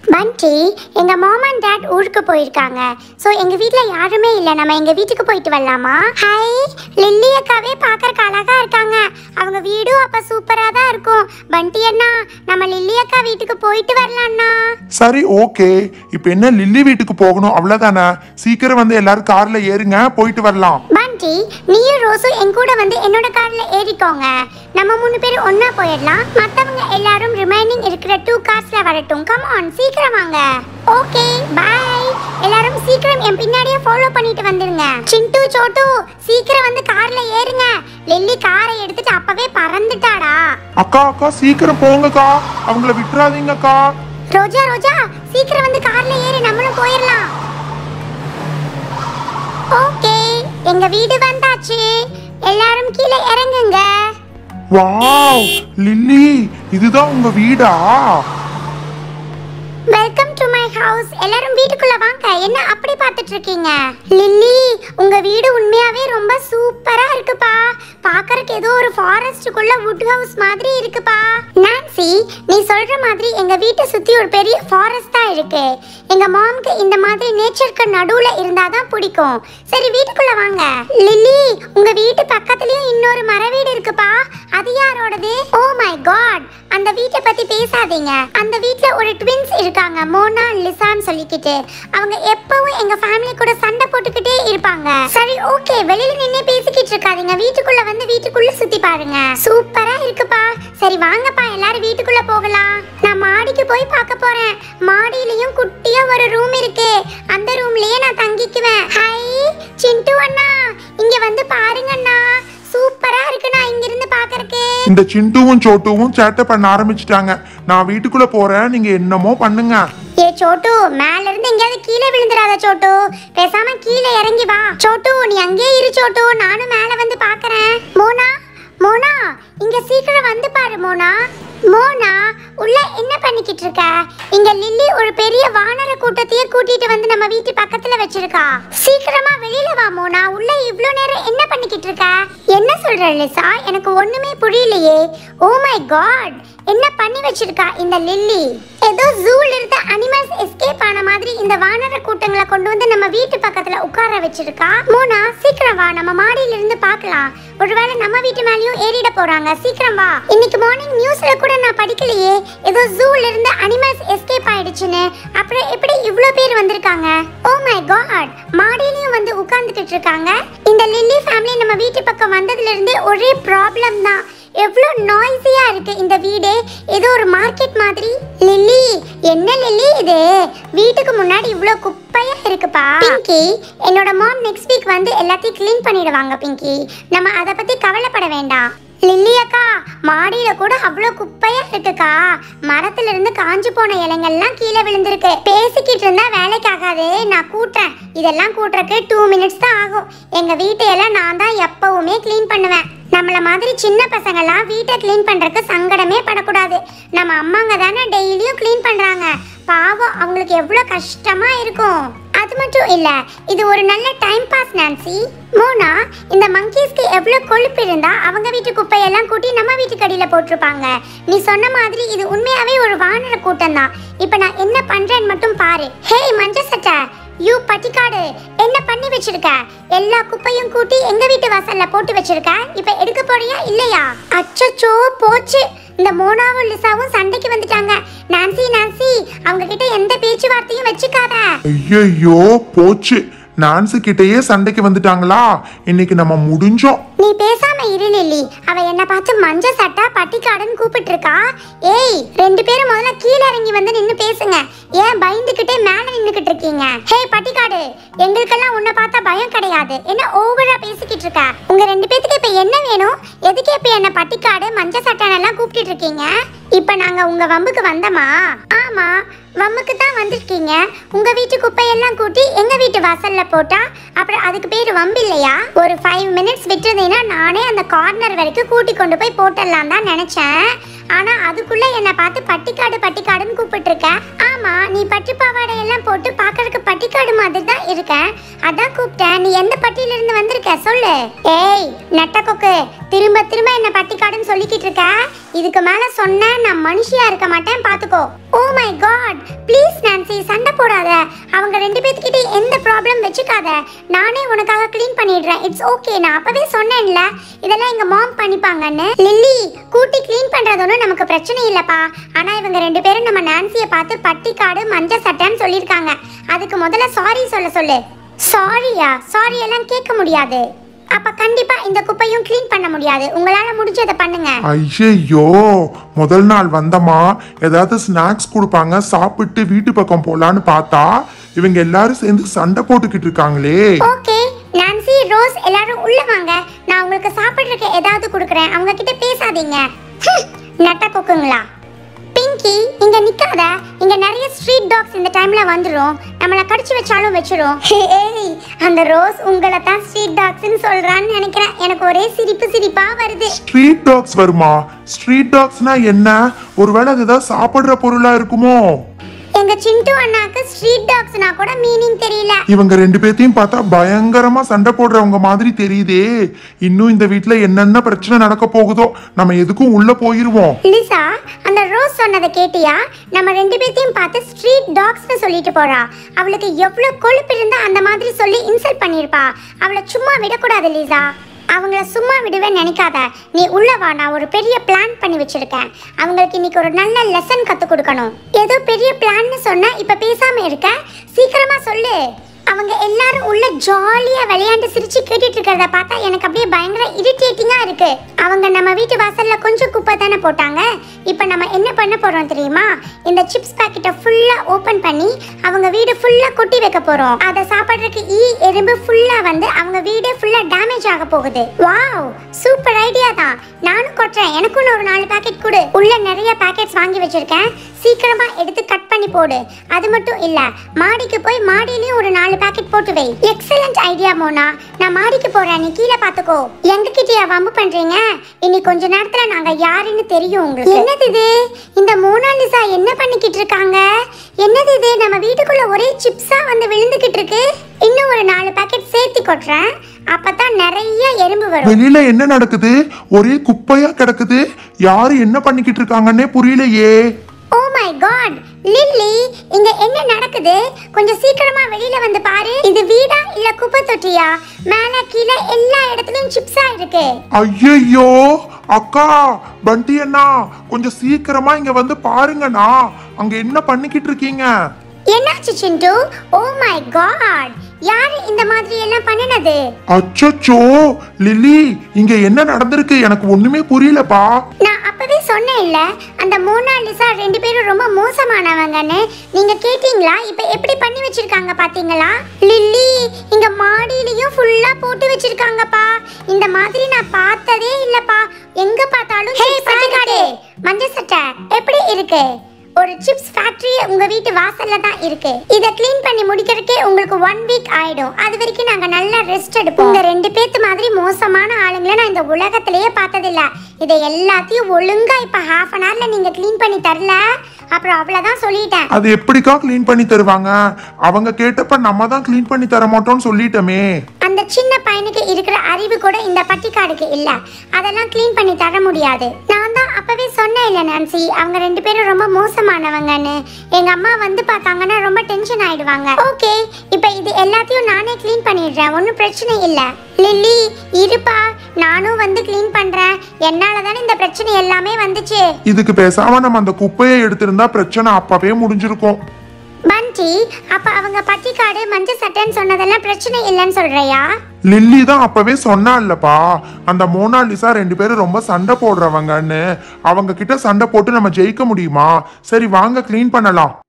பண்டி எங்க mom and dot ஊருக்கு போயிருக்காங்க ஸோ எங்க வீட்ல யாருமே இல்லை நம்ம எங்க வீட்டுக்கு போயிட்டு வரலாமா ஹாய் லில்லி அக்காவே பார்க்கறக்கு அழகா இருக்காங்க அவங்க வீடும் அப்ப சூப்பரா தான் இருக்கும் பண்டி அண்ணா நம்ம லில்லி அக்கா வீட்டுக்கு போயிட்டு வரலாம்ண்ணா சரி ஓகே இப்போ என்ன லில்லி வீட்டுக்கு போகணும் அவ்வளவுதானே சீக்கிரம் வந்து எல்லாரும் கார்ல ஏறுங்க போயிட்டு வரலாம் பண்டி நீயும் ரோஸும் என் கூட வந்து என்னோட கார்ல ஏறிக்கோங்க நம்ம மூணு பேரும் ஒண்ணா போயிடலாம் மத்தவங்க எல்லாரும் ரிமைனிங் இருக்கிற டூ கார்ஸ்ல வரட்டும் கம் ஆன் சீக்கிரம் வாங்க ஓகே பை எல்லாரும் சீக்கிரம் என் பின்னாடியே ஃபாலோ பண்ணிட்டு வந்துருங்க சிண்டு சோட்டு சீக்கிரம் வந்து கார்ல ஏறுங்க லில்லி காரை எடுத்துட்டு அப்பவே பறந்துட்டாடா அக்கா அக்கா சீக்கிரம் போங்கக்கா அவங்கள விட்டுறாதீங்கக்கா ரோஜா ரோஜா சீக்கிரம் வந்து கார்ல ஏறி நம்மளும் போயிடலாம் ஓகே எங்க வீடு வந்தாச்சு எல்லாரும் கீழே இறங்குங்க வாவ் லில்லி இதுதான் உங்க வீடா வெல்கம் டு மை ஹவுஸ் எல்லாரும் வீட்டுக்குள்ள வாங்க என்ன அப்படி பார்த்துட்டு இருக்கீங்க லில்லி உங்க வீடு உண்மையாவே ரொம்ப சூப்பரா இருக்குப்பா பார்க்கறதுக்கு ஏதோ ஒரு ஃபாரஸ்டுக்குள்ள வுட் ஹவுஸ் மாதிரி இருக்குப்பா நான்சி நீ சொல்ற மாதிரி எங்க வீட்டை சுத்தி ஒரு பெரிய ஃபாரஸ்ட் தான் இருக்கு எங்க மாம்க்கு இந்த மாதிரி நேச்சருக்கு நடுவுல இருந்தாதான் பிடிக்கும் சரி வீட்டுக்குள்ள வாங்க லில்லி உங்க வீட்டு பக்கத்துலயும் இன்னொரு மர வீடு இருக்குப்பா அது யாரோடது ஓ மை காட் அந்த வீட்டை பத்தி பேசாதீங்க அந்த வீட்ல ஒரு ட்வின்ஸ் இருக்காங்க மோனா லிசான்னு சொல்லிக்கிட்டு அவங்க எப்பவும் எங்க ஃபேமிலி கூட சண்டை போட்டுக்கிட்டே இருப்பாங்க சரி ஓகே வெளியில நின்னே பேசிக்கிட்டு இருக்காதீங்க வீட்டுக்குள்ள வந்து வீட்டுக்குள்ள சுத்தி பாருங்க சூப்பரா இருக்குப்பா சரி வாங்கப்பா எல்லாரும் வீட்டுக்குள்ள போகலாம் நான் மாடிக்கு போய் பார்க்க போறேன் மாடியிலயும் குட்டியா ஒரு ரூம் இருக்கு அந்த ரூம்லயே நான் தங்கிக்குவேன் ஹை சிண்டு அண்ணா இங்க வந்து பாருங்க அண்ணா சூப்பரா இருக்கு நான் இங்க இருந்து பாக்கறதுக்கு இந்த சிண்டுவும் சோட்டுவும் சேட்டை பண்ண ஆரம்பிச்சிட்டாங்க நான் வீட்டுக்குள்ள போறேன் நீங்க என்னமோ பண்ணுங்க ஏ சோட்டு மேல இருந்து எங்கேயாவது கீழே விழுந்துடாத சோட்டு பேசாம கீழே இறங்கி வா சோட்டு நீ அங்கேயே இரு சோட்டு நானும் மேல வந்து பாக்குறேன் மோனா மோனா இங்க சீக்கிரம் வந்து பாரு மோனா மோனா உள்ள என்ன பண்ணிக்கிட்டு இருக்க இங்க லில்லி ஒரு பெரிய வானர கூட்டத்தையே கூட்டிட்டு வந்து நம்ம வீட்டு பக்கத்துல வச்சிருக்கா சீக்கிரமா வெளியில வா மோனா உள்ள இவ்ளோ நேரம் என்ன பண்ணிக்கிட்டு இருக்க என்ன சொல்ற லிசா எனக்கு ஒண்ணுமே புரியலையே ஓ மை காட் என்ன பண்ணி வச்சிருக்கா இந்த லில்லி ஏதோ ஜூல இருந்த அனிமல்ஸ் எஸ்கேப் ஆன மாதிரி இந்த வானர கூட்டங்களை கொண்டு வந்து நம்ம வீட்டு பக்கத்துல உட்கார வச்சிருக்கா மோனா சீக்கிரம் வா நம்ம மாடியில இருந்து பார்க்கலாம் ஒருவேளை நம்ம வீட்டு மேலயும் ஏறிட போறாங்க சீக்கிரம் வா இன்னைக்கு மார்னிங் நியூஸ்ல கூட நான் படிக்கலையே ஏதோ ஜூல இருந்து அனிமல்ஸ் எஸ்கேப் ஆயிடுச்சுன்னு அப்புறம் எப்படி இவ்ளோ பேர் வந்திருக்காங்க ஓ மை காட் மாடியிலயும் வந்து உட்கார்ந்துகிட்டு இருக்காங்க இந்த லில்லி ஃபேமிலி நம்ம வீட்டு பக்கம் வந்ததுல இருந்தே ஒரே ப்ராப்ளம் தான் எவ்வளோ நாய்ஸியா இருக்கு இந்த வீடே ஏதோ ஒரு மார்க்கெட் மாதிரி லில்லி என்ன லில்லி இது வீட்டுக்கு முன்னாடி இவ்வளோ குப்பையா இருக்குப்பா பிங்கி என்னோட மாம் நெக்ஸ்ட் வீக் வந்து எல்லாத்தையும் க்ளீன் பண்ணிடுவாங்க பிங்கி நம்ம அதை பத்தி கவலைப்பட வேண்டாம் லில்லி அக்கா மாடியில கூட அவ்வளோ குப்பையா இருக்குக்கா மரத்துல இருந்து காஞ்சு போன இலைங்கள்லாம் கீழே விழுந்திருக்கு பேசிக்கிட்டு இருந்தா வேலைக்கு ஆகாது நான் கூட்டுறேன் இதெல்லாம் கூட்டுறதுக்கு டூ மினிட்ஸ் தான் ஆகும் எங்க வீட்டையெல்லாம் நான் தான் எப்பவுமே க்ளீன் பண்ணுவேன் நம்மள மாதிரி சின்ன பசங்கெல்லாம் வீட்டை க்ளீன் பண்றதுக்கு சங்கடமே படக்கூடாது நம்ம அம்மாங்க தானே டெய்லியும் க்ளீன் பண்றாங்க பாவம் அவங்களுக்கு எவ்வளவு கஷ்டமா இருக்கும் அது மட்டும் இல்ல இது ஒரு நல்ல டைம் பாஸ் நான்சி மோனா இந்த மங்கீஸ்க்கு எவ்வளவு கொழுப்பு இருந்தா அவங்க வீட்டு குப்பையெல்லாம் கூட்டி நம்ம வீட்டு கடியில போட்டிருப்பாங்க நீ சொன்ன மாதிரி இது உண்மையாவே ஒரு வானர கூட்டம் தான் இப்ப நான் என்ன பண்றேன்னு மட்டும் பாரு ஹே மஞ்ச சட்டை யூ பட்டிக்காடு என்ன பண்ணி வச்சிருக்க எல்லா குப்பையும் கூட்டி எங்க வீட்டு வாசல்ல போட்டு வச்சிருக்க இப்ப எடுக்க போறியா இல்லையா அச்சச்சோ போச்சு இந்த மோனாவும் லிசாவும் சண்டைக்கு வந்துட்டாங்க நான்சி நான்சி அவங்க கிட்ட எந்த பேச்சுவார்த்தையும் வச்சுக்காத ஐயையோ போச்சு நான்சி கிட்டயே சண்டைக்கு வந்துட்டாங்களா இன்னைக்கு நம்ம முடிஞ்சோம் நீ பேசாம இரு லில்லி அவ என்ன பார்த்து மஞ்ச சட்டா பட்டிக்காடுன்னு கூப்பிட்டு இருக்கா ஏய் ரெண்டு பேரும் முதல்ல கீழ இறங்கி வந்து நின்னு பேசுங்க ஏன் பயந்துகிட்டே மேல நின்னுகிட்டு இருக்கீங்க ஹே பட்டிக்காடு எங்களுக்கெல்லாம் உன்னை பார்த்தா பயம் கிடையாது என்ன ஓவரா பேசிக்கிட்டு இருக்க உங்க ரெண்டு பேத்துக்கு இப்ப என்ன வேணும் எதுக்கு இப்ப என்ன பட்டிக்காடு மஞ்ச சட்டானெல்லாம் கூப்பிட்டு இருக்கீங்க இப்ப நாங்க உங்க வம்புக்கு வந்தோமா ஆமா வம்புக்கு தான் வந்திருக்கீங்க உங்க வீட்டு குப்பையெல்லாம் கூட்டி எங்க வீட்டு வாசல்ல போட்டா அப்புறம் அதுக்கு பேர் வம்பு இல்லையா ஒரு ஃபைவ் மினிட்ஸ் விட்டுருந்தீங்கன்னா நானே அந்த கார்னர் வரைக்கும் கூட்டி கொண்டு போய் போட்டுடலாம் தான் நினைச்சேன் ஆனா அதுக்குள்ள என்னை பார்த்து பட்டிக்காடு பட்டிக்காடுன்னு கூப்பிட்டு இருக்க ஆமா நீ பட்டு பாவாடை எல்லாம் போட்டு பார்க்கறதுக்கு பட்டிக்காடு மாதிரி தான் இருக்க அதான் கூப்பிட்டேன் நீ எந்த பட்டியில இருந்து வந்திருக்க சொல்லு ஏய் நெட்டக்கொக்கு திரும்ப திரும்ப என்ன பட்டிக்காடுன்னு சொல்லிக்கிட்டு இருக்க இதுக்கு மேல சொன்ன நான் மனுஷியா இருக்க மாட்டேன் பாத்துக்கோ oh my god please Nancy சண்டை போடாத அவங்க ரெண்டு பேத்துக்கிட்ட எந்த ப்ராப்ளம் வச்சுக்காத நானே உனக்காக க்ளீன் பண்ணிடுறேன் இட்ஸ் ஓகே நான் அப்பவே சொன்னேன்ல இதெல்லாம் எங்க மாம் பண்ணிப்பாங்கன்னு லில்லி கூட்டி க்ளீன் பண்றது ஒன்றும் நமக்கு பிரச்சனை இல்லப்பா ஆனா இவங்க ரெண்டு பேரும் நம்ம நான்சியை பார்த்து பட்டிக்காடு மஞ்சள் சட்டைன்னு சொல்லியிருக்காங்க அதுக்கு முதல்ல சாரி சொல்ல சொல்லு சாரியா சாரி எல்லாம் கேட்க முடியாது அப்ப கண்டிப்பா இந்த குப்பையும் க்ளீன் பண்ண முடியாது உங்களால முடிஞ்சதை பண்ணுங்க ஐயையோ முதல் நாள் வந்தமா ஏதாவது ஸ்நாக்ஸ் கொடுப்பாங்க சாப்பிட்டு வீட்டு பக்கம் போலான்னு பார்த்தா இவங்க எல்லாரும் சேர்ந்து சண்டை போட்டுக்கிட்டு இருக்காங்களே ஓகே நான்சி ரோஸ் எல்லாரும் உள்ள வாங்க நான் உங்களுக்கு சாப்பிட்றதுக்கு ஏதாவது கொடுக்குறேன் அவங்க கிட்ட பேசாதீங்க ஹம், நட்ட கொக்குங்களா பிங்கி இங்க நிக்காத இங்க நிறைய ஸ்ட்ரீட் டாக்ஸ் இந்த டைம்ல வந்துரும் நம்மள கடிச்சு வச்சாலும் வச்சிரும் ஏய் அந்த ரோஸ் உங்களை தான் ஸ்ட்ரீட் டாக்ஸ்னு சொல்றான்னு நினைக்கிறேன் எனக்கு ஒரே சிரிப்பு சிரிப்பா வருது ஸ்ட்ரீட் டாக்ஸ் வருமா ஸ்ட்ரீட் டாக்ஸ்னா என்ன ஒருவேளை அது ஏதாவது சாப்பிடுற பொருளா இருக்குமோ எங்க சிண்டு அண்ணாக்கு ஸ்ட்ரீட் டாக்ஸ்னா கூட மீனிங் தெரியல இவங்க ரெண்டு பேர்த்தையும் பார்த்தா பயங்கரமா சண்டை போடுறவங்க மாதிரி தெரியுதே இன்னும் இந்த வீட்ல என்னென்ன பிரச்சனை நடக்க போகுதோ நம்ம எதுக்கும் உள்ள போயிருவோம் லிசா அந்த ரோஸ் சொன்னதை கேட்டியா நம்ம ரெண்டு பேர்த்தையும் பார்த்து ஸ்ட்ரீட் டாக்ஸ்னு சொல்லிட்டு போறா அவளுக்கு எவ்வளவு கொழுப்பு இருந்தா அந்த மாதிரி சொல்லி இன்சல்ட் பண்ணிருப்பா அவளை சும்மா விடக்கூடாது லிசா அவங்கள சும்மா விடுவேன்னு நினைக்காத நீ உள்ள வா நான் ஒரு பெரிய பிளான் பண்ணி வச்சிருக்கேன் அவங்களுக்கு இன்னைக்கு ஒரு நல்ல லெசன் கத்து கொடுக்கணும் ஏதோ பெரிய பிளான்னு சொன்ன இப்ப பேசாம இருக்க சீக்கிரமா சொல்லு அவங்க எல்லாரும் உள்ள ஜாலியா விளையாண்டு சிரிச்சு கேட்டுட்டு இருக்கிறத பார்த்தா எனக்கு அப்படியே பயங்கர இரிட்டேட்டிங்கா இருக்கு அவங்க நம்ம வீட்டு வாசல்ல கொஞ்சம் குப்பை தானே போட்டாங்க இப்போ நம்ம என்ன பண்ண போறோம் தெரியுமா இந்த சிப்ஸ் பாக்கெட்டை ஃபுல்லா ஓபன் பண்ணி அவங்க வீடு ஃபுல்லா கொட்டி வைக்க போறோம் அதை சாப்பிட்றதுக்கு ஈ எறும்பு ஃபுல்லா வந்து அவங்க வீடே ஃபுல்லா டேமேஜ் ஆக போகுது வாவ் சூப்பர் ஐடியா தான் நானும் கொட்டுறேன் எனக்கும் ஒரு நாலு பாக்கெட் கொடு உள்ள நிறைய பாக்கெட்ஸ் வாங்கி வச்சிருக்கேன் சீக்கிரமா எடுத்து கட் பண்ணி போடு அது மட்டும் இல்ல மாடிக்கு போய் மாடியிலயும் ஒரு நாலு பாக்கெட் போட்டு வை எக்ஸலண்ட் ஐடியா மோனா நான் மாடிக்கு போறேன் நீ கீழே பாத்துக்கோ எங்க கிட்டயா வம்பு பண்றீங்க இனி கொஞ்ச நேரத்துல நாங்க யாருன்னு தெரியும் உங்களுக்கு என்னது இது இந்த மோனாலிசா என்ன பண்ணிக்கிட்டு இருக்காங்க என்னது இது நம்ம வீட்டுக்குள்ள ஒரே சிப்ஸா வந்து விழுந்துகிட்டு இருக்கு இன்னும் ஒரு நாலு பாக்கெட் சேர்த்து கொட்டுறேன் அப்பதான் நிறைய எறும்பு வரும் வெளியில என்ன நடக்குது ஒரே குப்பையா கிடக்குது யாரு என்ன பண்ணிக்கிட்டு இருக்காங்கன்னே புரியலையே ஓ மை காட் லில்லி இங்க என்ன நடக்குது கொஞ்சம் சீக்கிரமா வெளியில வந்து பாரு இது வீடா இல்ல குப்பை தொட்டியா மேல கீழே எல்லா இடத்துலயும் சிப்ஸா இருக்கு ஐயையோ அக்கா பண்டி அண்ணா கொஞ்சம் சீக்கிரமா இங்க வந்து பாருங்கண்ணா அங்க என்ன பண்ணிக்கிட்டு இருக்கீங்க என்னாச்சு சிண்டு ஓ மை காட் யாரு இந்த மாதிரி எல்லாம் பண்ணினது அச்சச்சோ லில்லி இங்க என்ன நடந்திருக்கு எனக்கு ஒண்ணுமே புரியலப்பா நான் அப்பவே சொன்னேன் இல்ல அந்த மோனாலிசா ரெண்டு பேரும் ரொம்ப மோசமானவங்கன்னு நீங்க கேட்டீங்களா இப்ப எப்படி பண்ணி வச்சிருக்காங்க பாத்தீங்களா லில்லி இங்க மாடியிலயும் ஃபுல்லா போட்டு வச்சிருக்காங்கப்பா இந்த மாதிரி நான் பார்த்ததே இல்லப்பா எங்க பார்த்தாலும் ஹே பட்டிக்காடு மஞ்சள் சட்டை எப்படி இருக்கு ஒரு சிப்ஸ் ஃபேக்டரி உங்க வீட்டு வாசல்ல தான் இருக்கு இத க்ளீன் பண்ணி முடிக்கிறதுக்கே உங்களுக்கு ஒன் வீக் ஆயிடும் அது வரைக்கும் நாங்க நல்லா ரெஸ்ட் எடுப்போம் உங்க ரெண்டு பேத்து மாதிரி மோசமான ஆளுங்களை நான் இந்த உலகத்திலேயே பார்த்ததில்ல இதை எல்லாத்தையும் ஒழுங்கா இப்ப ஹாஃப் அன் ஹவர்ல நீங்க க்ளீன் பண்ணி தரல அப்புறம் அவ்வளவுதான் சொல்லிட்டேன் அது எப்படிக்கா க்ளீன் பண்ணி தருவாங்க அவங்க கேட்டப்ப நம்ம தான் க்ளீன் பண்ணி தர மாட்டோம்னு சொல்லிட்டோமே அந்த சின்ன பையனுக்கு இருக்கிற அறிவு கூட இந்த பட்டிக்காடுக்கு இல்ல அதெல்லாம் க்ளீன் பண்ணி தர முடியாது நான் தான் அப்பவே சொன்னேன் இல்ல நான்சி அவங்க ரெண்டு பேரும் ரொம்ப மோசமானவங்கன்னு எங்க அம்மா வந்து பார்த்தாங்கன்னா ரொம்ப டென்ஷன் ஆயிடுவாங்க ஓகே இப்போ இது எல்லாத்தையும் நானே க்ளீன் பண்ணிடுறேன் ஒன்றும் பிரச்சனை இல்ல லில்லி இருப்பா நானும் வந்து க்ளீன் பண்றேன் என்னால தானே இந்த பிரச்சனை எல்லாமே வந்துச்சு இதுக்கு பேசாம நம்ம அந்த குப்பையை எடுத்திருந்தா பிரச்சனை அப்பவே முடிஞ்சிருக்கும் பண்டி அப்ப அவங்க பட்டிக்காடு மஞ்சள் சட்டைன்னு சொன்னதெல்லாம் பிரச்சனை இல்லைன்னு சொல்றியா லில்லி தான் அப்பவே சொன்னால்லப்பா அந்த மோனாலிசா ரெண்டு பேரும் ரொம்ப சண்டை போடுறவங்கன்னு அவங்க கிட்ட சண்டை போட்டு நம்ம ஜெயிக்க முடியுமா சரி வாங்க க்ளீன் பண்ணலாம்